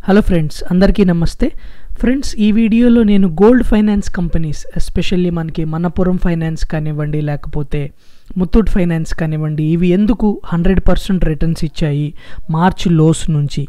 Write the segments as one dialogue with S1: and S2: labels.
S1: hello friends అందరికీ నమస్తే friends ఈ వీడియోలో నేను గోల్డ్ ఫైనాన్స్ కంపెనీస్ ఎస్పెషల్లీ మనకి మనపురం ఫైనాన్స్ కానివ్వండి లేకపోతే ముత్తూట్ ఫైనాన్స్ కానివ్వండి ఇవి ఎందుకు హండ్రెడ్ పర్సెంట్ రిటర్న్స్ ఇచ్చాయి మార్చ్ లోస్ నుంచి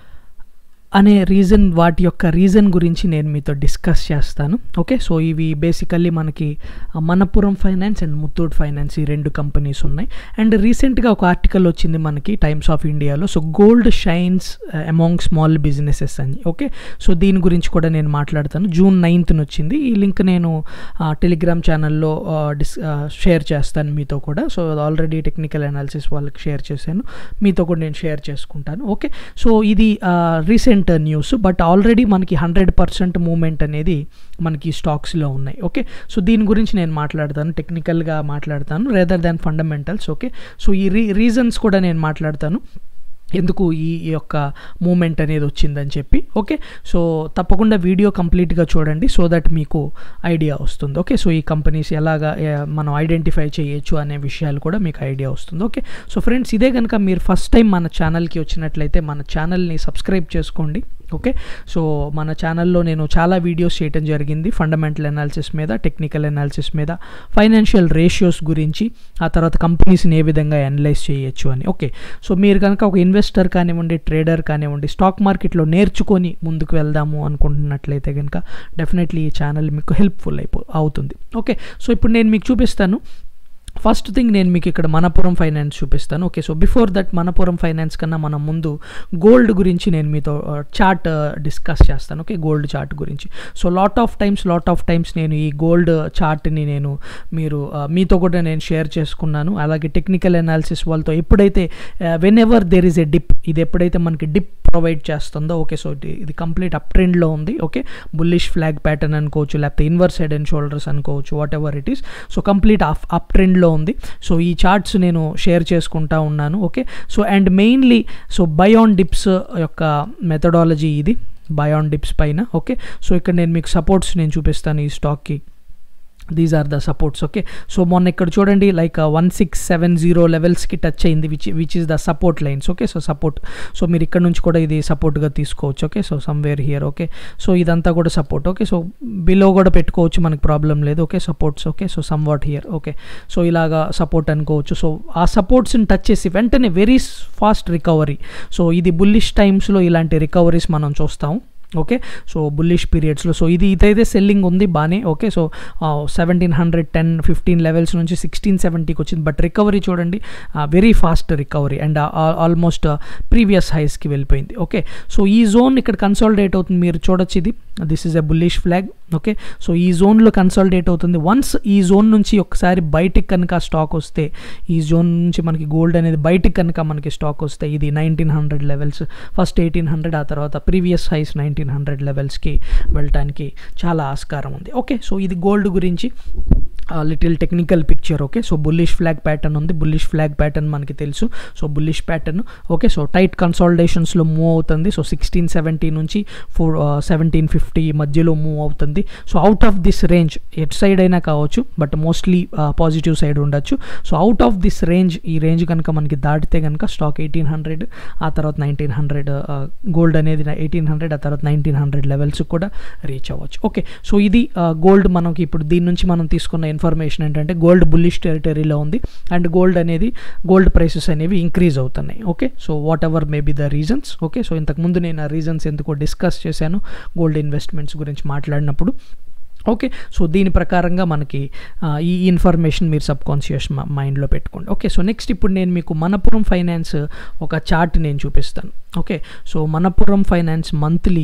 S1: అనే రీజన్ వాటి యొక్క రీజన్ గురించి నేను మీతో డిస్కస్ చేస్తాను ఓకే సో ఇవి బేసికల్లీ మనకి Manappuram finance and Muthoot finance ఈ రెండు కంపెనీస్ ఉన్నాయి అండ్ రీసెంట్గా ఒక ఆర్టికల్ వచ్చింది మనకి టైమ్స్ ఆఫ్ ఇండియాలో so gold shines among small businesses అని ఓకే సో దీని గురించి కూడా నేను మాట్లాడతాను జూన్ నైన్త్న వచ్చింది ఈ లింక్ నేను టెలిగ్రామ్ ఛానల్లో డిస్ షేర్ చేస్తాను మీతో కూడా సో ఆల్రెడీ టెక్నికల్ అనాలిసిస్ వాళ్ళకి షేర్ చేశాను మీతో కూడా నేను షేర్ చేసుకుంటాను ఓకే సో ఇది రీసెంట్ న్యూస్ బట్ ఆల్రెడీ మనకి హండ్రెడ్ పర్సెంట్ మూమెంట్ అనేది మనకి స్టాక్స్లో ఉన్నాయి ఓకే సో దీని గురించి నేను మాట్లాడతాను టెక్నికల్గా మాట్లాడతాను rather than fundamentals okay so ఈ రీ రీజన్స్ కూడా నేను మాట్లాడతాను ఎందుకు ఈ యొక్క మూమెంట్ అనేది వచ్చిందని చెప్పి ఓకే సో తప్పకుండా వీడియో కంప్లీట్గా చూడండి సో దట్ మీకు ఐడియా వస్తుంది ఓకే సో ఈ కంపెనీస్ ఎలాగా మనం ఐడెంటిఫై చేయొచ్చు అనే విషయాలు కూడా మీకు ఐడియా వస్తుంది ఓకే సో ఫ్రెండ్స్ ఇదే కనుక మీరు ఫస్ట్ టైం మన ఛానల్కి వచ్చినట్లయితే మన ఛానల్ని సబ్స్క్రైబ్ చేసుకోండి ఓకే సో మన ఛానల్లో నేను చాలా వీడియోస్ చేయడం జరిగింది ఫండమెంటల్ అనాలిసిస్ మీద టెక్నికల్ అనాలిసిస్ మీద ఫైనాన్షియల్ రేషియోస్ గురించి ఆ తర్వాత కంపెనీస్ని ఏ విధంగా అనలైజ్ చేయొచ్చు అని ఓకే సో మీరు కనుక ఒక ఇన్వెస్టర్ కానివ్వండి ట్రేడర్ కానివ్వండి స్టాక్ మార్కెట్లో నేర్చుకొని ముందుకు వెళ్దాము అనుకుంటున్నట్లయితే కనుక డెఫినెట్లీ ఈ ఛానల్ మీకు హెల్ప్ఫుల్ అయిపో అవుతుంది ఓకే సో ఇప్పుడు నేను మీకు చూపిస్తాను ఫస్ట్ థింగ్ నేను మీకు ఇక్కడ మనపురం ఫైనాన్స్ చూపిస్తాను okay so before that Manappuram finance కన్నా మనం ముందు గోల్డ్ గురించి నేను మీతో చార్ట్ డిస్కస్ చేస్తాను ఓకే గోల్డ్ చార్ట్ గురించి so lot of times lot of times నేను ఈ గోల్డ్ చార్ట్ని నేను మీరు మీతో కూడా నేను షేర్ చేసుకున్నాను అలాగే టెక్నికల్ అనాలిసిస్ వాళ్ళతో ఎప్పుడైతే whenever there is a dip ఇది ఎప్పుడైతే మనకి డిప్ ప్రొవైడ్ చేస్తుందో ఓకే సో ఇది కంప్లీట్ అప్ ట్రెండ్లో ఉంది ఓకే బుల్లిష్ ఫ్లాగ్ ప్యాటర్న్ అనుకోవచ్చు లేకపోతే ఇన్వర్స్ హెడ్ అండ్ షోల్డర్స్ అనుకోవచ్చు whatever it is so complete up up ట్రెండ్లో ఉంది సో ఈ చార్ట్స్ నేను షేర్ చేసుకుంటా ఉన్నాను okay so and mainly so buy on dips యొక్క మెథడాలజీ ఇది బయాన్ డిప్స్ పైన ఓకే సో ఇక్కడ నేను మీకు సపోర్ట్స్ నేను చూపిస్తాను ఈ స్టాక్కి these are the supports okay so మొన్న ఇక్కడ చూడండి like one six seven zero లెవెల్స్కి టచ్ అయింది which which is the support lines okay so support so మీరు ఇక్కడ నుంచి కూడా ఇది సపోర్ట్గా తీసుకోవచ్చు okay so somewhere here okay so ఇదంతా కూడా సపోర్ట్ ఓకే సో బిలో కూడా పెట్టుకోవచ్చు మనకి ప్రాబ్లం లేదు okay supports okay so somewhat here okay so ఇలాగా సపోర్ట్ అనుకోవచ్చు సో ఆ సపోర్ట్స్ని టచ్ చేసి వెంటనే వెరీ ఫాస్ట్ రికవరీ సో ఇది బుల్లిష్ టైమ్స్లో ఇలాంటి రికవరీస్ మనం చూస్తాం ఓకే సో బుల్లిష్ పీరియడ్స్లో సో ఇది ఇదైతే సెల్లింగ్ ఉంది బాగానే okay so seventeen hundred ten fifteen levels నుంచి సిక్స్టీన్ సెవెంటీకి వచ్చింది బట్ రికవరీ చూడండి very fast recovery and almost previous హైస్కి వెళ్ళిపోయింది ఓకే సో ఈ జోన్ ఇక్కడ కన్సాలిడేట్ అవుతుంది మీరు చూడొచ్చు ఇది this is a bullish flag okay so ఈ జోన్లో కన్సాలిడేట్ అవుతుంది వన్స్ ఈ జోన్ నుంచి ఒకసారి బయటికి కనుక స్టాక్ వస్తే ఈ జోన్ నుంచి మనకి గోల్డ్ అనేది బయటికి కనుక మనకి స్టాక్ వస్తే ఇది nineteen hundred levels first eighteen hundred ఆ తర్వాత ప్రీవియస్ హైస్ నైన్టీన్ హండ్రెడ్ లెవెల్స్కి వెళ్ళటానికి చాలా ఆస్కారం ఉంది ఓకే సో ఇది గోల్డ్ గురించి little technical picture okay so bullish flag pattern ఉంది బుల్లిష్ ఫ్లాగ్ ప్యాటర్న్ మనకి తెలుసు so bullish pattern okay so tight కన్సాలిడేషన్స్లో మూవ్ అవుతుంది సో సిక్స్టీన్ సెవెంటీ నుంచి ఫోర్ సెవెంటీన్ ఫిఫ్టీ మధ్యలో మూవ్ అవుతుంది so out of this range at side అయినా కావచ్చు బట్ మోస్ట్లీ పాజిటివ్ సైడ్ ఉండొచ్చు so out of this range ఈ రేంజ్ కనుక మనకి దాటితే కనుక స్టాక్ ఎయిటీన్ హండ్రెడ్ ఆ తర్వాత నైన్టీన్ హండ్రెడ్ గోల్డ్ అనేది ఎయిటీన్ హండ్రెడ్ ఆ తర్వాత నైన్టీన్ హండ్రెడ్ లెవెల్స్ కూడా రీచ్ అవ్వచ్చు ఓకే సో ఇది గోల్డ్ మనకి ఇప్పుడు దీని నుంచి మనం తీసుకున్న ఇన్ఫర్మేషన్ ఏంటంటే గోల్డ్ బుల్లిష్ టెరిటరీలో ఉంది అండ్ గోల్డ్ అనేది గోల్డ్ ప్రైసెస్ అనేవి ఇంక్రీజ్ అవుతున్నాయి okay so whatever may be the reasons okay so ఇంతకుముందు నేను ఆ రీజన్స్ ఎందుకో డిస్కస్ చేశాను గోల్డ్ ఇన్వెస్ట్మెంట్స్ గురించి మాట్లాడినప్పుడు ఓకే సో దీని ప్రకారంగా మనకి ఈ ఇన్ఫర్మేషన్ మీరు సబ్ కాన్షియస్ మైండ్లో పెట్టుకోండి ఓకే సో నెక్స్ట్ ఇప్పుడు నేను మీకు మనపురం ఫైనాన్స్ ఒక చార్ట్ నేను చూపిస్తాను okay so Manappuram finance monthly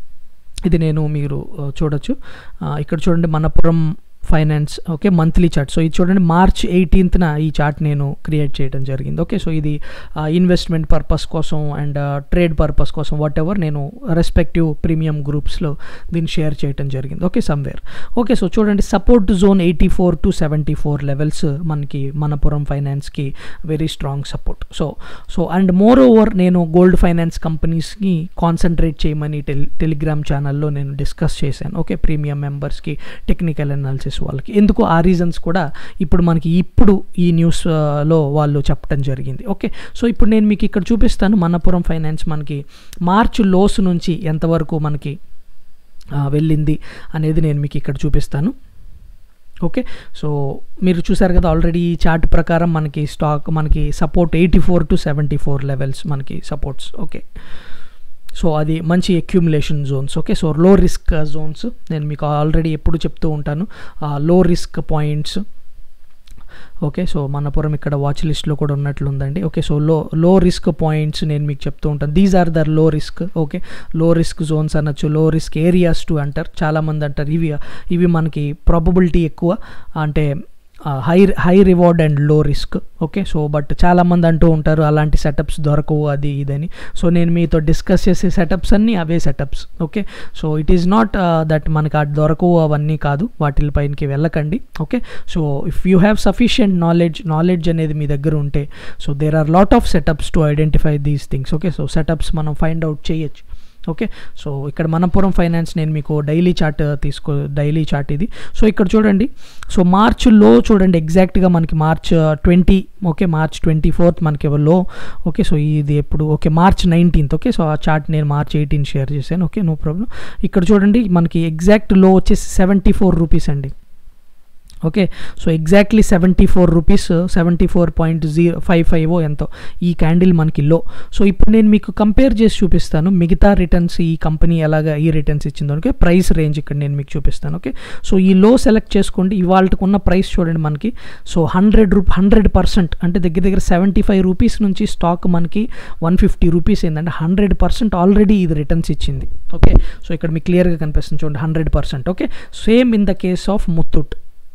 S1: ఇది నేను మీరు చూడొచ్చు ఇక్కడ చూడండి Manappuram finance okay monthly chart so ఇది చూడండి మార్చ్ ఎయిటీన్త్న ఈ చార్ట్ నేను క్రియేట్ చేయడం జరిగింది ఓకే సో ఇది ఇన్వెస్ట్మెంట్ పర్పస్ కోసం అండ్ ట్రేడ్ పర్పస్ కోసం వాట్ ఎవర్ నేను రెస్పెక్టివ్ ప్రీమియం గ్రూప్స్లో దీన్ని షేర్ చేయడం జరిగింది ఓకే సమ్వేర్ ఓకే సో చూడండి support zone eighty four to seventy four levels మనకి మనపురం ఫైనాన్స్కి very strong support so so and moreover నేను గోల్డ్ ఫైనాన్స్ కంపెనీస్కి కాన్సన్ట్రేట్ చేయమని టెలి టెలిగ్రామ్ ఛానల్లో నేను డిస్కస్ చేశాను ఓకే ప్రీమియం మెంబర్స్కి టెక్నికల్ అనాలిసిస్ కంపెనీస్ వాళ్ళకి ఎందుకు ఆ రీజన్స్ కూడా ఇప్పుడు మనకి ఇప్పుడు ఈ న్యూస్ ఆ, లో వాళ్ళు చెప్పడం జరిగింది ఓకే సో ఇప్పుడు నేను మీకు ఇక్కడ చూపిస్తాను మనపురం ఫైనాన్స్ మనకి మార్చ్ లోస్ నుంచి ఎంతవరకు మనకి ఆ, వెళ్ళింది అనేది నేను మీకు ఇక్కడ చూపిస్తాను ఓకే సో మీరు చూసారు కదా ఆల్రెడీ ఈ చార్ట్ ప్రకారం మనకి స్టాక్ మనకి support eighty four to seventy four levels మనకి సపోర్ట్స్ ఓకే సో అది మంచి accumulation zones okay so low risk zones నేను మీకు ఆల్రెడీ ఎప్పుడు చెప్తూ ఉంటాను low risk points okay so Manappuram ఇక్కడ వాచ్ లిస్ట్లో కూడా ఉన్నట్లుందండి ఓకే సో లో లో రిస్క్ పాయింట్స్ నేను మీకు చెప్తూ ఉంటాను these are the low risk okay low risk zones అనొచ్చు లో రిస్క్ ఏరియాస్ టు అంటారు చాలామంది అంటారు ఇవి ఇవి మనకి ప్రాబబిలిటీ ఎక్కువ అంటే high high reward and low risk okay so but చాలామంది అంటూ ఉంటారు అలాంటి సెటప్స్ దొరకవు అది ఇదని సో నేను మీతో డిస్కస్ చేసే సెటప్స్ అన్నీ అవే setups okay so it is not that మనకి అది దొరకవు అవన్నీ కాదు వాటిపైనకి వెళ్ళకండి okay so if you have sufficient knowledge knowledge అనేది మీ దగ్గర ఉంటే so there are lot of setups to identify these things okay so setups మనం ఫైండ్ అవుట్ చేయొచ్చు ఓకే సో ఇక్కడ మనపురం ఫైనాన్స్ నేను మీకు డైలీ చార్ట్ తీసుకో డైలీ చార్ట్ ఇది సో ఇక్కడ చూడండి సో మార్చ్లో చూడండి ఎగ్జాక్ట్గా మనకి March twenty okay March twenty fourth మనకి లో ఓకే సో ఇది ఎప్పుడు okay March nineteenth okay so ఆ చార్ట్ నేను మార్చ్ ఎయిటీన్ షేర్ చేశాను ఓకే నో ప్రాబ్లం ఇక్కడ చూడండి మనకి ఎగ్జాక్ట్ లో వచ్చేసి సెవెంటీ ఫోర్ రూపీస్ అండి okay so exactly seventy four rupees seventy four point zero five five ఎంతో ఈ క్యాండిల్ మనకి లో సో ఇప్పుడు నేను మీకు కంపేర్ చేసి చూపిస్తాను మిగతా రిటర్న్స్ ఈ కంపెనీ ఎలాగా ఈ రిటర్న్స్ ఇచ్చిందో ఓకే ప్రైస్ రేంజ్ ఇక్కడ నేను మీకు చూపిస్తాను ఓకే సో ఈ లో సెలెక్ట్ చేసుకోండి ఇవాళకు ఉన్న ప్రైస్ చూడండి మనకి సో హండ్రెడ్ రూ హండ్రెడ్ పర్సెంట్ అంటే దగ్గర దగ్గర సెవెంటీ ఫైవ్ రూపీస్ నుంచి స్టాక్ మనకి వన్ ఫిఫ్టీ రూపీస్ ఏంటంటే హండ్రెడ్ పర్సెంట్ ఆల్రెడీ ఇది రిటర్న్స్ ఇచ్చింది ఓకే సో ఇక్కడ మీకు క్లియర్గా కనిపిస్తుంది చూడండి hundred percent okay same in the case of Muthoot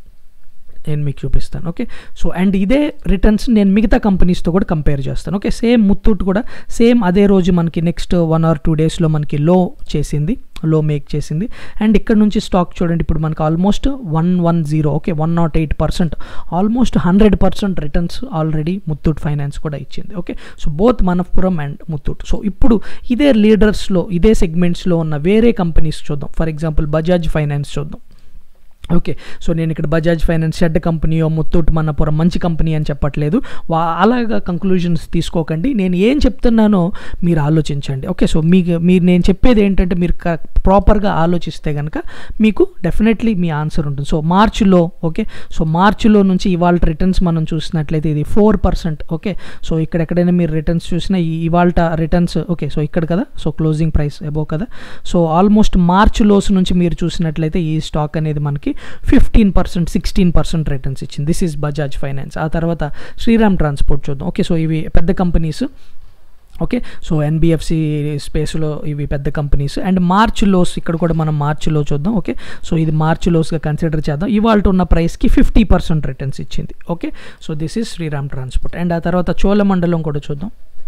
S1: నేను మీకు చూపిస్తాను ఓకే సో అండ్ ఇదే రిటర్న్స్ నేను మిగతా కంపెనీస్తో కూడా కంపేర్ చేస్తాను ఓకే సేమ్ ముత్తూట్ కూడా సేమ్ అదే రోజు మనకి నెక్స్ట్ వన్ ఆర్ టూ డేస్లో మనకి లో చేసింది లో మేక్ చేసింది అండ్ ఇక్కడ నుంచి స్టాక్ చూడండి ఇప్పుడు మనకి almost one one zero okay one not eight percent almost hundred percent returns already Muthoot finance కూడా ఇచ్చింది okay so both Manappuram and Muthoot so ఇప్పుడు ఇదే లీడర్స్లో ఇదే సెగ్మెంట్స్లో ఉన్న వేరే కంపెనీస్ చూద్దాం ఫర్ ఎగ్జాంపుల్ బజాజ్ ఫైనాన్స్ చూద్దాం ఓకే సో నేను ఇక్కడ బజాజ్ ఫైనాన్స్ షెడ్ కంపెనీయో ముత్తూట్ మనపురం మంచి కంపెనీ అని చెప్పట్లేదు వా అలాగా కంక్లూజన్స్ తీసుకోకండి నేను ఏం చెప్తున్నానో మీరు ఆలోచించండి ఓకే సో మీకు మీరు నేను చెప్పేది ఏంటంటే మీరు ప్రాపర్గా ఆలోచిస్తే కనుక మీకు డెఫినెట్లీ మీ ఆన్సర్ ఉంటుంది సో మార్చ్లో ఓకే సో మార్చ్లో నుంచి ఇవాళ రిటర్న్స్ మనం చూసినట్లయితే ఇది ఫోర్ పర్సెంట్ ఓకే సో ఇక్కడ ఎక్కడైనా మీరు రిటర్న్స్ చూసినా ఈ ఇవాళ రిటర్న్స్ ఓకే సో ఇక్కడ కదా సో క్లోజింగ్ ప్రైస్ అబో కదా సో ఆల్మోస్ట్ మార్చ్ లోస్ నుంచి మీరు చూసినట్లయితే ఈ స్టాక్ అనేది మనకి fifteen percent sixteen percent returns ఇచ్చింది దిస్ ఈజ్ బజాజ్ ఫైనాన్స్ ఆ తర్వాత శ్రీరామ్ ట్రాన్స్పోర్ట్ చూద్దాం ఓకే సో ఇవి పెద్ద కంపెనీస్ ఓకే సో ఎన్బిఎఫ్సి స్పేస్లో ఇవి పెద్ద కంపెనీస్ అండ్ మార్చ్ లోస్ ఇక్కడ కూడా మనం మార్చ్ లో చూద్దాం ఓకే సో ఇది మార్చ్ లోస్గా కన్సిడర్ చేద్దాం ఇవాళ ఉన్న ప్రైస్కి ఫిఫ్టీ పర్సెంట్ రిటర్న్స్ ఇచ్చింది okay so this is Shriram transport and ఆ తర్వాత చోళమండలం కూడా చూద్దాం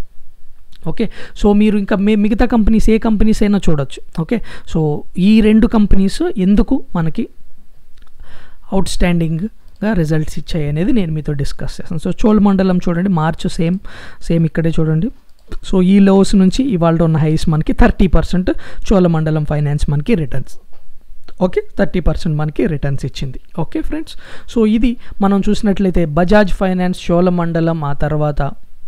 S1: ఓకే సో మీరు ఇంకా మే మిగతా కంపెనీస్ ఏ కంపెనీస్ అయినా చూడొచ్చు ఓకే సో ఈ రెండు కంపెనీస్ ఎందుకు మనకి అవుట్ స్టాండింగ్గా రిజల్ట్స్ ఇచ్చాయి అనేది నేను మీతో డిస్కస్ చేస్తాను సో చోళమండలం చూడండి మార్చ్ సేమ్ సేమ్ ఇక్కడే చూడండి సో ఈ లోస్ నుంచి ఇవాళ ఉన్న హైస్ మనకి థర్టీ పర్సెంట్ చోళమండలం ఫైనాన్స్ మనకి రిటర్న్స్ ఓకే థర్టీ పర్సెంట్ మనకి రిటర్న్స్ ఇచ్చింది ఓకే ఫ్రెండ్స్ సో ఇది మనం చూసినట్లయితే బజాజ్ ఫైనాన్స్ చోళమండలం ఆ తర్వాత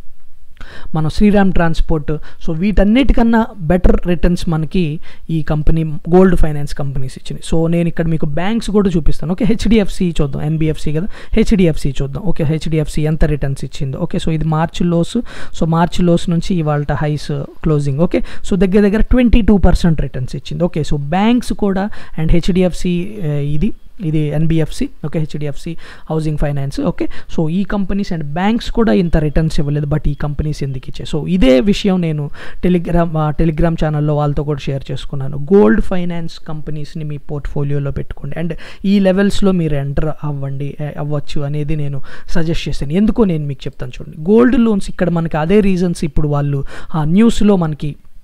S1: మనం శ్రీరామ్ ట్రాన్స్పోర్ట్ సో వీటన్నిటికన్నా బెటర్ రిటర్న్స్ మనకి ఈ కంపెనీ గోల్డ్ ఫైనాన్స్ కంపెనీస్ ఇచ్చినాయి సో నేను ఇక్కడ మీకు బ్యాంక్స్ కూడా చూపిస్తాను ఓకే హెచ్డిఎఫ్సి చూద్దాం ఎన్బిఎఫ్సి కదా హెచ్డిఎఫ్సి చూద్దాం ఓకే హెచ్డిఎఫ్సి ఎంత రిటర్న్స్ ఇచ్చిందో ఓకే సో ఇది March lows so March lows నుంచి ఇవాళ హైస్ క్లోజింగ్ ఓకే సో దగ్గర దగ్గర ట్వంటీ టూ పర్సెంట్ రిటర్న్స్ ఇచ్చింది ఓకే సో బ్యాంక్స్ కూడా అండ్ హెచ్డిఎఫ్సి ఇది ఇది NBFC okay HDFC housing finance okay so ఈ కంపెనీస్ అండ్ బ్యాంక్స్ కూడా ఇంత రిటర్న్స్ ఇవ్వలేదు బట్ ఈ కంపెనీస్ ఎందుకు ఇచ్చాయి సో ఇదే విషయం నేను టెలిగ్రామ్ టెలిగ్రామ్ ఛానల్లో వాళ్ళతో కూడా షేర్ చేసుకున్నాను గోల్డ్ ఫైనాన్స్ కంపెనీస్ని మీ పోర్ట్ఫోలియోలో పెట్టుకోండి అండ్ ఈ లెవెల్స్లో మీరు ఎంటర్ అవ్వండి అవ్వచ్చు అనేది నేను సజెస్ట్ చేశాను ఎందుకో నేను మీకు చెప్తాను చూడండి గోల్డ్ లోన్స్ ఇక్కడ మనకి అదే రీజన్స్ ఇప్పుడు వాళ్ళు ఆ న్యూస్లో మనకి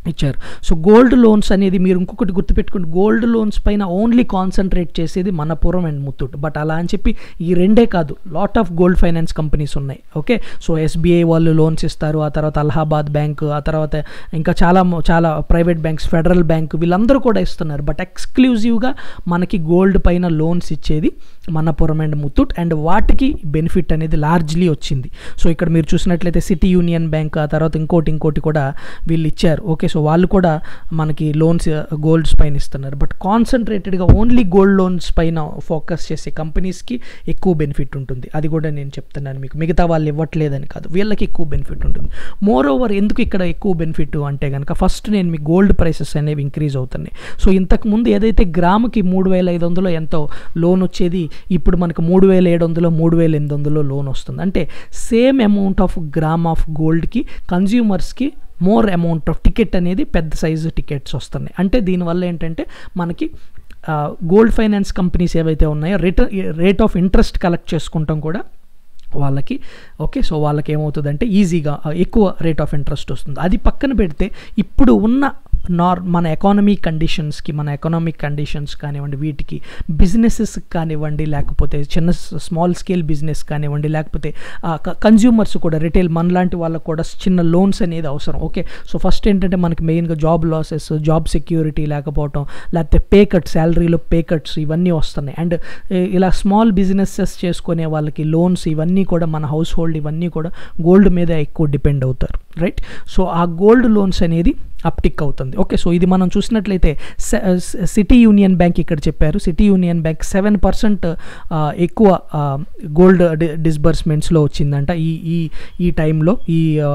S1: ఇచ్చారు సో గోల్డ్ లోన్స్ అనేది మీరు ఇంకొకటి గుర్తుపెట్టుకోండి గోల్డ్ లోన్స్ పైన ఓన్లీ కాన్సన్ట్రేట్ చేసేది మనపురం అండ్ ముత్తూట్ బట్ అలా అని చెప్పి ఈ రెండే కాదు lot of gold finance companies ఉన్నాయి ఓకే సో ఎస్బీఐ వాళ్ళు లోన్స్ ఇస్తారు ఆ తర్వాత అలహాబాద్ బ్యాంక్ ఆ తర్వాత ఇంకా చాలా మ- చాలా ప్రైవేట్ బ్యాంక్స్ ఫెడరల్ బ్యాంక్ వీళ్ళందరూ కూడా ఇస్తున్నారు బట్ ఎక్స్క్లూజివ్గా మనకి గోల్డ్ పైన లోన్స్ ఇచ్చేది మనపురం అండ్ ముత్తూట్ అండ్ వాటికి బెనిఫిట్ అనేది లార్జ్లీ వచ్చింది సో ఇక్కడ మీరు చూసినట్లయితే సిటీ యూనియన్ బ్యాంక్ ఆ తర్వాత ఇంకోటి ఇంకోటి కూడా వీళ్ళు ఇచ్చారు ఓకే సో వాళ్ళు కూడా మనకి లోన్స్ గోల్డ్స్ పైన ఇస్తున్నారు బట్ కాన్సన్ట్రేటెడ్గా ఓన్లీ గోల్డ్ లోన్స్ పైన ఫోకస్ చేసే కంపెనీస్కి ఎక్కువ బెనిఫిట్ ఉంటుంది అది కూడా నేను చెప్తున్నాను మీకు మిగతా వాళ్ళు ఇవ్వట్లేదని కాదు వీళ్ళకి ఎక్కువ బెనిఫిట్ ఉంటుంది మోర్ ఓవర్ ఎందుకు ఇక్కడ ఎక్కువ బెనిఫిట్ అంటే కనుక ఫస్ట్ నేను మీ గోల్డ్ ప్రైసెస్ అనేవి ఇంక్రీజ్ అవుతున్నాయి సో ఇంతకు ముందు ఏదైతే గ్రాముకి మూడు వేల ఐదు వందలు ఎంతో లోన్ వచ్చేది ఇప్పుడు మనకు మూడు వేల ఏడు వందలు మూడు వేల ఎనిమిది వందలు లోన్ వస్తుంది అంటే same amount of gram of గోల్డ్కి కన్జ్యూమర్స్కి మోర్ అమౌంట్ ఆఫ్ టికెట్ అనేది పెద్ద సైజు టికెట్స్ వస్తున్నాయి అంటే దీనివల్ల ఏంటంటే మనకి గోల్డ్ ఫైనాన్స్ కంపెనీస్ ఏవైతే ఉన్నాయో rate rate of interest collect చేసుకుంటాం కూడా వాళ్ళకి ఓకే సో వాళ్ళకి ఏమవుతుందంటే ఈజీగా ఆ, ఎక్కువ రేట్ ఆఫ్ ఇంట్రెస్ట్ వస్తుంది అది పక్కన పెడితే ఇప్పుడు ఉన్న నార్ మన ఎకానమీ కండిషన్స్కి మన ఎకనామిక్ కండిషన్స్ కానివ్వండి వీటికి బిజినెసెస్ కానివ్వండి లేకపోతే చిన్న స్మాల్ స్కేల్ బిజినెస్ కానివ్వండి లేకపోతే కన్జ్యూమర్స్ కూడా రిటైల్ మనలాంటి వాళ్ళకు కూడా చిన్న లోన్స్ అనేది అవసరం ఓకే సో ఫస్ట్ ఏంటంటే మనకి మెయిన్గా జాబ్ లాసెస్ జాబ్ సెక్యూరిటీ లేకపోవటం లేకపోతే పే కట్ శాలరీలో పే కట్స్ ఇవన్నీ వస్తున్నాయి అండ్ ఇలా స్మాల్ బిజినెసెస్ చేసుకునే వాళ్ళకి లోన్స్ ఇవన్నీ కూడా మన హౌస్ హోల్డ్ ఇవన్నీ కూడా గోల్డ్ మీద ఎక్కువ డిపెండ్ అవుతారు రైట్ సో ఆ గోల్డ్ లోన్స్ అనేది అప్టిక్ అవుతుంది ఓకే సో ఇది మనం చూసినట్లయితే సిటీ యూనియన్ బ్యాంక్ ఇక్కడ చెప్పారు City Union Bank seven percent ఎక్కువ గోల్డ్ డిస్బర్స్మెంట్స్లో వచ్చిందంట ఈ ఈ ఈ టైంలో ఈ ఆ,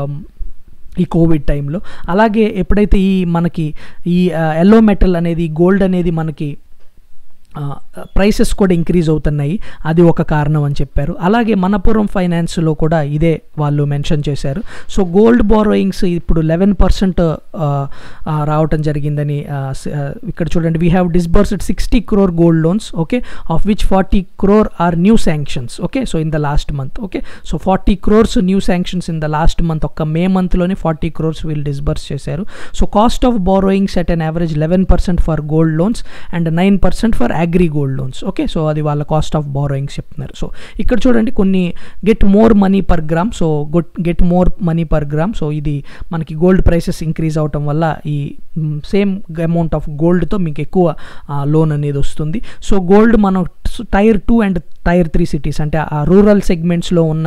S1: ఈ కోవిడ్ టైంలో అలాగే ఎప్పుడైతే ఈ మనకి ఈ ఎల్లో మెటల్ అనేది గోల్డ్ అనేది మనకి ప్రైసెస్ కూడా ఇంక్రీజ్ అవుతున్నాయి అది ఒక కారణం అని చెప్పారు అలాగే మనపురం ఫైనాన్స్లో కూడా ఇదే వాళ్ళు మెన్షన్ చేశారు సో గోల్డ్ బారోయింగ్స్ ఇప్పుడు లెవెన్ పర్సెంట్ రావటం జరిగిందని ఆ, స- ఆ, ఇక్కడ చూడండి we have disbursed sixty crore gold loans okay of which forty crore are new sanctions okay so in the last month okay so forty crores new sanctions in the last month ఒక్క May మంత్లోనే forty crores వీళ్ళు డిస్బర్స్ చేశారు so cost of borrowings at an average eleven percent for gold loans and nine percent for agri gold loans okay so అది వాళ్ళ cost of borrowings చెప్తున్నారు so ఇక్కడ చూడండి కొన్ని get more money per gram so good get more money per gram so ఇది మనకి gold prices increase అవటం వల్ల ఈ సేమ్ అమౌంట్ ఆఫ్ గోల్డ్తో మీకు ఎక్కువ లోన్ అనేది వస్తుంది సో గోల్డ్ మనం tier two and tier three cities అంటే ఆ రూరల్ సెగ్మెంట్స్లో ఉన్న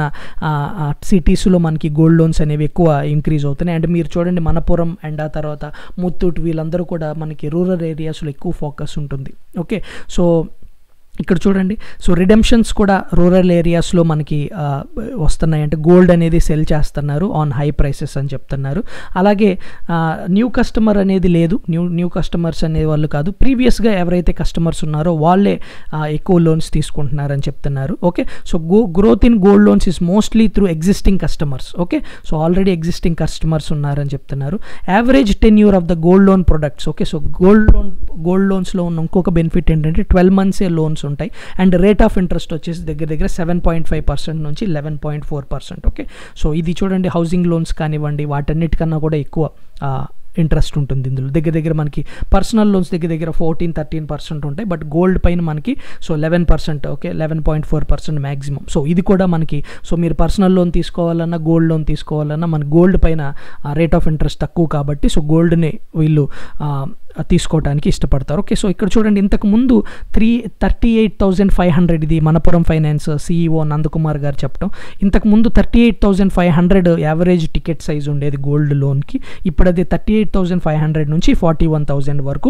S1: సిటీస్లో మనకి గోల్డ్ లోన్స్ అనేవి ఎక్కువ ఇంక్రీజ్ అవుతున్నాయి అండ్ మీరు చూడండి మనపురం అండ్ ఆ తర్వాత ముత్తూట్ వీళ్ళందరూ కూడా మనకి రూరల్ ఏరియాస్లో ఎక్కువ ఫోకస్ ఉంటుంది ఓకే సో ఇక్కడ చూడండి సో రిడెంప్షన్స్ కూడా రూరల్ ఏరియాస్లో మనకి ఆ, వస్తున్నాయి అంటే గోల్డ్ అనేది సెల్ చేస్తున్నారు ఆన్ హై ప్రైసెస్ అని చెప్తున్నారు అలాగే న్యూ కస్టమర్ అనేది లేదు న్యూ న్యూ కస్టమర్స్ అనే వాళ్ళు కాదు ప్రీవియస్గా ఎవరైతే కస్టమర్స్ ఉన్నారో వాళ్ళే ఆ, ఎక్కువ లోన్స్ తీసుకుంటున్నారని చెప్తున్నారు okay so go growth in gold loans is mostly through existing customers okay so already existing customers ఉన్నారని చెప్తున్నారు average tenure of the gold loan products okay so gold loan gold లోన్స్లో ఉన్న ఇంకొక బెనిఫిట్ ఏంటంటే twelve మంత్సే loans ఉంటాయి and rate of interest వచ్చేసి దగ్గర దగ్గర సెవెన్ పాయింట్ ఫైవ్ పర్సెంట్ నుంచి eleven point four percent okay so ఇది చూడండి హౌసింగ్ లోన్స్ కానివ్వండి వాటన్నిటికన్నా కూడా ఎక్కువ ఇంట్రెస్ట్ ఉంటుంది ఇందులో దగ్గర దగ్గర మనకి పర్సనల్ లోన్స్ దగ్గర దగ్గర ఫోర్టీన్ థర్టీన్ పర్సెంట్ ఉంటాయి బట్ గోల్డ్ పైన మనకి so eleven percent okay eleven point four percent maximum so ఇది కూడా మనకి సో మీరు పర్సనల్ లోన్ తీసుకోవాలన్నా గోల్డ్ లోన్ తీసుకోవాలన్నా మన గోల్డ్ పైన రేట్ ఆఫ్ ఇంట్రెస్ట్ తక్కువ కాబట్టి సో గోల్డ్ని వీళ్ళు ఆ, తీసుకోవడానికి ఇష్టపడతారు ఓకే సో ఇక్కడ చూడండి ఇంతకు ముందు three thirty eight thousand five hundred ఇది మనపురం ఫైనాన్స్ సీఈఓ నందకుమార్ గారు చెప్పడం ఇంతకు ముందు thirty eight thousand five hundred average ticket size ఉండేది గోల్డ్ లోన్కి ఇప్పుడు అది thirty eight thousand five hundred నుంచి ఫార్టీ వన్ థౌజండ్ వరకు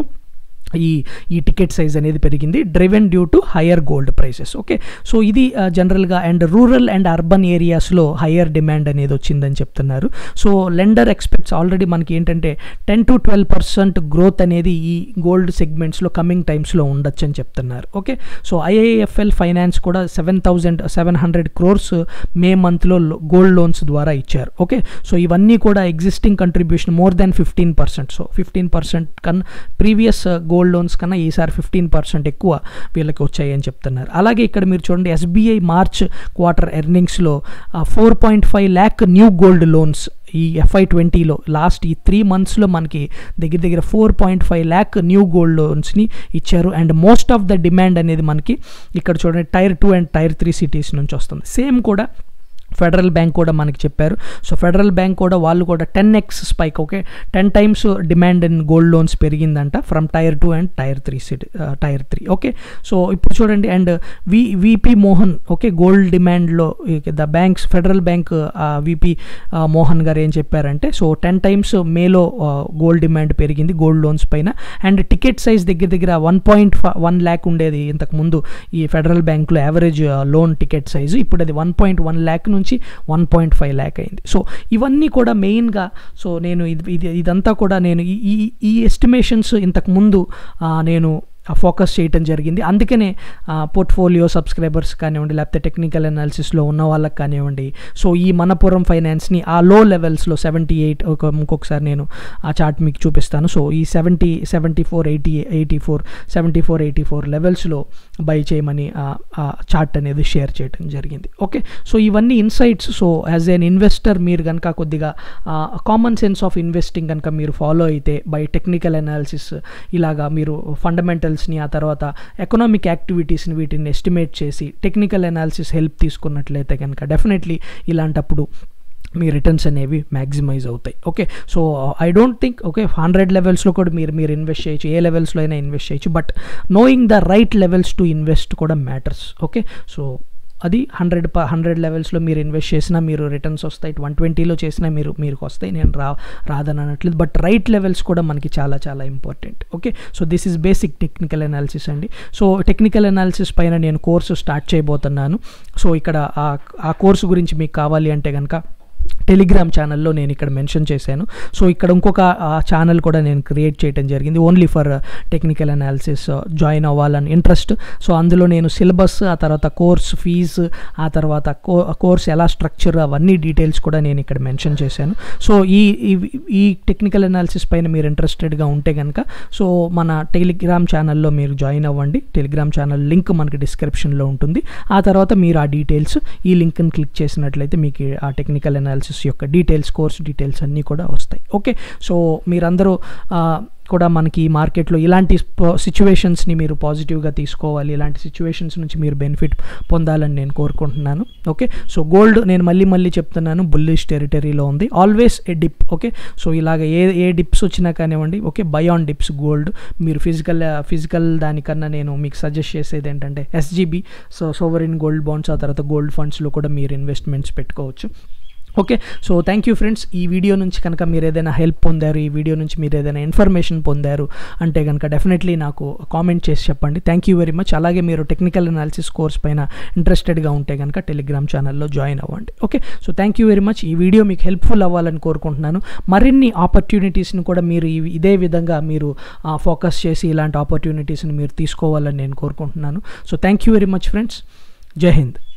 S1: ఈ ఈ టికెట్ సైజ్ అనేది పెరిగింది driven due to higher gold prices okay so ఇది జనరల్గా అండ్ రూరల్ అండ్ అర్బన్ ఏరియాస్లో హయ్యర్ డిమాండ్ అనేది వచ్చిందని చెప్తున్నారు సో లెండర్ ఎక్స్పెక్ట్స్ ఆల్రెడీ మనకి ఏంటంటే ten to twelve percent growth అనేది ఈ గోల్డ్ సెగ్మెంట్స్లో కమింగ్ టైమ్స్లో ఉండొచ్చు అని చెప్తున్నారు ఓకే సో ఐఐఎఫ్ఎల్ ఫైనాన్స్ కూడా seven thousand seven hundred crores May మంత్లో గోల్డ్ లోన్స్ ద్వారా ఇచ్చారు ఓకే సో ఇవన్నీ కూడా existing contribution more than fifteen percent so fifteen percent కన్నా ప్రీవియస్ గోల్డ్ లోన్స్ కన్నా ఈసారి ఫిఫ్టీన్ పర్సెంట్ ఎక్కువ వీళ్ళకి వచ్చాయి అని చెప్తున్నారు అలాగే ఇక్కడ మీరు చూడండి ఎస్బీఐ మార్చ్ క్వార్టర్ ఎర్నింగ్స్లో four point five lakh new gold loans ఈ ఎఫ్ఐ ట్వంటీలో లాస్ట్ ఈ త్రీ మంత్స్లో మనకి దగ్గర దగ్గర four point five lakh new gold లోన్స్ని ఇచ్చారు and most of the demand అనేది మనకి ఇక్కడ చూడండి tier two and tier three cities నుంచి వస్తుంది సేమ్ కూడా ఫెడరల్ బ్యాంక్ కూడా మనకి చెప్పారు సో ఫెడరల్ బ్యాంక్ కూడా వాళ్ళు కూడా ten X spike okay ten times demand in gold loans పెరిగిందంట from tier two and tier three city tier three okay so ఇప్పుడు చూడండి and V VP Mohan okay gold డిమాండ్లో the banks federal bank VP Mohan garu ఏం చెప్పారంటే so ten times మేలో gold demand పెరిగింది gold loans పైన and ticket size దగ్గర దగ్గర వన్ పాయింట్ వన్ ల్యాక్ ఉండేది ఇంతకు ముందు ఈ ఫెడరల్ బ్యాంక్లో యావరేజ్ లోన్ టికెట్ సైజు ఇప్పుడు అది వన్ పాయింట్ వన్ ల్యాక్ నుంచి వన్ పాయింట్ ఫైవ్ ల్యాక్ అయింది సో ఇవన్నీ కూడా మెయిన్గా సో నేను ఇది ఇది ఇదంతా కూడా నేను ఈ ఈ- ఈ ఎస్టిమేషన్స్ ఇంతకు ముందు ఆ, నేను ఫోకస్ చేయటం జరిగింది అందుకనే పోర్ట్ఫోలియో సబ్స్క్రైబర్స్ కానివ్వండి లేకపోతే టెక్నికల్ అనాలిసిస్లో ఉన్న వాళ్ళకి కానివ్వండి సో ఈ మనపురం ఫైనాన్స్ని ఆ లో లెవెల్స్లో సెవెంటీ ఎయిట్ ఒక ఇంకొకసారి నేను ఆ చార్ట్ మీకు చూపిస్తాను సో ఈ seventy seventy four eighty eighty four seventy four eighty four లెవెల్స్లో బై చేయమని ఆ చార్ట్ అనేది షేర్ చేయడం జరిగింది ఓకే సో ఇవన్నీ insights so as an investor మీరు కనుక కొద్దిగా కామన్ సెన్స్ ఆఫ్ ఇన్వెస్టింగ్ కనుక మీరు ఫాలో అయితే బై టెక్నికల్ అనాలిసిస్ ఇలాగా మీరు ఫండమెంటల్స్ని ఆ తర్వాత ఎకనామిక్ యాక్టివిటీస్ని వీటిని ఎస్టిమేట్ చేసి టెక్నికల్ అనాలిసిస్ హెల్ప్ తీసుకున్నట్లయితే కనుక డెఫినెట్లీ ఇలాంటప్పుడు మీ రిటర్న్స్ అనేవి మ్యాక్సిమైజ్ అవుతాయి okay so I don't think okay hundred లెవెల్స్లో కూడా మీరు మీరు ఇన్వెస్ట్ చేయొచ్చు ఏ లెవెల్స్లో అయినా ఇన్వెస్ట్ చేయొచ్చు but knowing the right levels to invest కూడా మ్యాటర్స్ ఓకే సో అది హండ్రెడ్ ప హండ్రెడ్ లెవెల్స్లో మీరు ఇన్వెస్ట్ చేసినా మీరు రిటర్న్స్ వస్తాయి వన్ ట్వంటీలో చేసినా మీరు మీరు వస్తాయి నేను రా రాదని అనట్లేదు బట్ రైట్ లెవెల్స్ కూడా మనకి చాలా చాలా important okay so this is basic technical analysis అండి సో టెక్నికల్ అనాలిసిస్ పైన నేను కోర్సు స్టార్ట్ చేయబోతున్నాను సో ఇక్కడ ఆ- ఆ కోర్సు గురించి మీకు కావాలి అంటే కనుక టెలిగ్రామ్ ఛానల్లో నేను ఇక్కడ మెన్షన్ చేశాను సో ఇక్కడ ఇంకొక ఛానల్ కూడా నేను క్రియేట్ చేయడం జరిగింది only for technical analysis join అవ్వాలని ఇంట్రెస్ట్ సో అందులో నేను సిలబస్ ఆ తర్వాత కోర్స్ ఫీజు ఆ తర్వాత కో కోర్స్ ఎలా స్ట్రక్చర్ అవన్నీ డీటెయిల్స్ కూడా నేను ఇక్కడ మెన్షన్ చేశాను సో ఈ ఈ- ఈ టెక్నికల్ అనాలిసిస్ పైన మీరు ఇంట్రెస్టెడ్గా ఉంటే కనుక సో మన టెలిగ్రామ్ ఛానల్లో మీరు జాయిన్ అవ్వండి టెలిగ్రామ్ ఛానల్ లింక్ మనకి డిస్క్రిప్షన్లో ఉంటుంది ఆ తర్వాత మీరు ఆ డీటెయిల్స్ ఈ లింక్ని క్లిక్ చేసినట్లయితే మీకు ఆ టెక్నికల్ అనాలిసిస్ యొక్క డీటెయిల్స్ కోర్స్ డీటెయిల్స్ అన్నీ కూడా వస్తాయి ఓకే సో మీరందరూ ఆ, కూడా మనకి ఈ మార్కెట్లో ఇలాంటి సిచ్యువేషన్స్ని మీరు పాజిటివ్గా తీసుకోవాలి ఇలాంటి సిచ్యువేషన్స్ నుంచి మీరు బెనిఫిట్ పొందాలని నేను కోరుకుంటున్నాను ఓకే సో గోల్డ్ నేను మళ్ళీ మళ్ళీ చెప్తున్నాను బుల్లిష్ టెరిటరీలో ఉంది always a dip okay so ఇలాగ ఏ ఏ డిప్స్ వచ్చినా కానివ్వండి okay buy on dips gold మీరు ఫిజికల్ ఫిజికల్ దానికన్నా నేను మీకు సజెస్ట్ చేసేది ఏంటంటే SGB so sovereign gold bonds ఆ తర్వాత గోల్డ్ ఫండ్స్లో కూడా మీరు ఇన్వెస్ట్మెంట్స్ పెట్టుకోవచ్చు okay so thank you friends ఈ వీడియో నుంచి కనుక మీరు ఏదైనా హెల్ప్ పొందారు ఈ వీడియో నుంచి మీరు ఏదైనా ఇన్ఫర్మేషన్ పొందారు అంటే కనుక డెఫినెట్లీ నాకు కామెంట్ చేసి చెప్పండి థ్యాంక్ యూ వెరీ మచ్ అలాగే మీరు టెక్నికల్ అనాలిసిస్ కోర్స్ పైన ఇంట్రెస్టెడ్గా ఉంటే కనుక టెలిగ్రామ్ ఛానల్లో జాయిన్ అవ్వండి okay so thank you very much ఈ వీడియో మీకు హెల్ప్ఫుల్ అవ్వాలని కోరుకుంటున్నాను మరిన్ని ఆపర్చునిటీస్ని కూడా మీరు ఈ- ఇదే విధంగా మీరు ఫోకస్ చేసి ఇలాంటి ఆపర్చునిటీస్ని మీరు తీసుకోవాలని నేను కోరుకుంటున్నాను so thank you very much friends Jai Hind